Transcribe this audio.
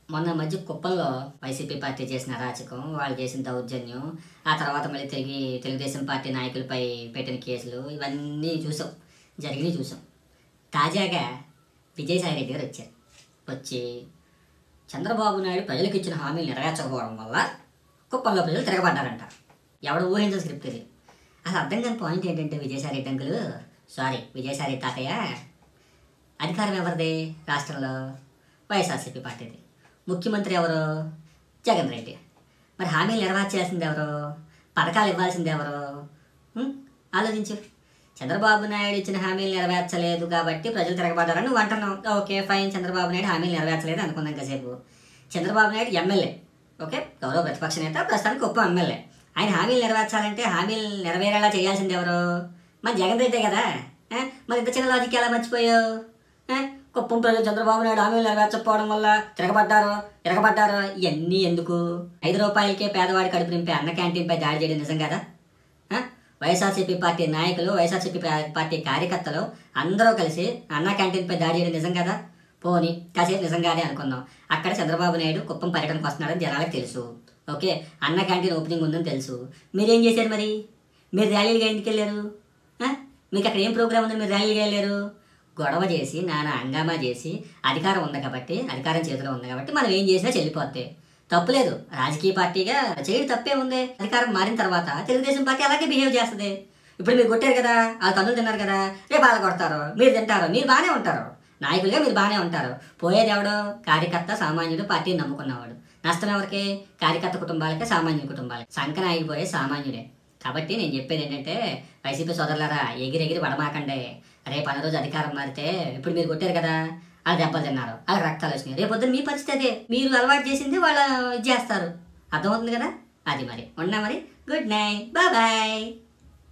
మొన్న మధ్య కుప్పంలో వైసీపీ పార్టీ చేసిన అరాచకం వాళ్ళు చేసిన దౌర్జన్యం ఆ తర్వాత మళ్ళీ తిరిగి తెలుగుదేశం పార్టీ నాయకులపై పెట్టిన కేసులు ఇవన్నీ చూసాం జరిగినాయి చూసాం తాజాగా విజయసాయి రెడ్డి గారు వచ్చారు వచ్చి చంద్రబాబు నాయుడు ప్రజలకు ఇచ్చిన హామీలు నెరవేర్చకపోవడం వల్ల కుప్పంలో ప్రజలు తిరగబడ్డారంట ఎవడు ఊహించిన స్క్రిప్ట్ ఇది అసలు అర్థం కాని పాయింట్ ఏంటంటే విజయసాయి రెడ్డి అంకులు సారీ విజయసాయి రెడ్డి తాతయ్య అధికారం ఎవరిది రాష్ట్రంలో వైఎస్ఆర్సీపీ పార్టీది ముఖ్యమంత్రి ఎవరు జగన్ రెడ్డి మరి హామీలు నెరవేర్చాల్సింది ఎవరు పథకాలు ఇవ్వాల్సింది ఎవరు ఉం? ఆలోచించు చంద్రబాబు నాయుడు ఇచ్చిన హామీలు నెరవేర్చలేదు కాబట్టి ప్రజలు తిరగబడ్డారని నువ్వు అంటున్నావు ఓకే ఫైన్ చంద్రబాబు నాయుడు హామీలు నెరవేర్చలేదు అనుకుందాం కాసేపు చంద్రబాబు నాయుడు ఎమ్మెల్యే ఓకే గౌరవ ప్రతిపక్ష నేత ప్రస్తుతానికి గొప్ప ఎమ్మెల్యే ఆయన హామీలు నెరవేర్చాలంటే హామీలు నెరవేరేలా చేయాల్సింది ఎవరు మరి జగన్ రెడ్డే కదా ఆ? మరి ఇంత చిన్న లాజిక్ ఎలా మర్చిపోయావు ఆ? కుప్పం ప్రజలు చంద్రబాబు నాయుడు హామీలు నెరవేర్చకపోవడం వల్ల తిరగబడ్డారు తిరగబడ్డారు ఇవన్నీ ఎందుకు ఐదు రూపాయలకే పేదవాడి కడుపు నింపే అన్న క్యాంటీన్పై దాడి చేయడం నిజం కదా ఆ? వైఎస్ఆర్సీపీ పార్టీ నాయకులు వైఎస్ఆర్సీపీ పా- పార్టీ కార్యకర్తలు అందరూ కలిసి అన్న క్యాంటీన్పై దాడి చేయడం నిజం కదా పోని కాసేపు నిజంగానే అనుకుందాం అక్కడ చంద్రబాబు నాయుడు కుప్పం పర్యటనకు వస్తున్నాడని జనాలకు తెలుసు ఓకే అన్న క్యాంటీన్ ఓపెనింగ్ ఉందని తెలుసు మీరేం చేశారు మరి మీరు ర్యాలీలుగా ఎందుకు వెళ్ళారు ఆ? మీకు అక్కడ ఏం ప్రోగ్రామ్ ఉందని మీరు ర్యాలీలుగా వెళ్ళారు గొడవ చేసి నానా హంగామా చేసి అధికారం ఉంది కాబట్టి అధికారం చేతిలో ఉంది కాబట్టి మనం ఏం చేసినా చెల్లిపోద్ది తప్పులేదు రాజకీయ పార్టీగా చేయడం తప్పే ఉంది అధికారం మారిన తర్వాత తెలుగుదేశం పార్టీ అలాగే బిహేవ్ చేస్తుంది ఇప్పుడు మీరు కొట్టారు కదా ఆ తన్నులు తిన్నారు కదా రేపు వాళ్ళు కొడతారు మీరు తింటారు మీరు బాగానే ఉంటారు నాయకులుగా మీరు బాగానే ఉంటారు పోయేది ఎవడో కార్యకర్త సామాన్యుడు పార్టీని నమ్ముకున్నవాడు నష్టం ఎవరికి కార్యకర్త కుటుంబాలకే సామాన్యుల కుటుంబాలకి సంకన ఆగిపోయే సామాన్యుడే కాబట్టి నేను చెప్పేది ఏంటంటే వైసీపీ సోదరులారా ఎగిరెగిరి పడమాకండే రేపు అన్న రోజు అధికారం మారితే ఇప్పుడు మీరు కొట్టారు కదా వాళ్ళు దెబ్బలు తిన్నారు వాళ్ళ రక్తాలు వచ్చినాయి రేపు పొద్దున్న మీ పరిస్థితి అదే మీరు అలవాటు చేసింది వాళ్ళు ఇది చేస్తారు అర్థమవుతుంది కదా అది మరి ఉన్నా మరి గుడ్ నైట్ బాయ్ బాయ్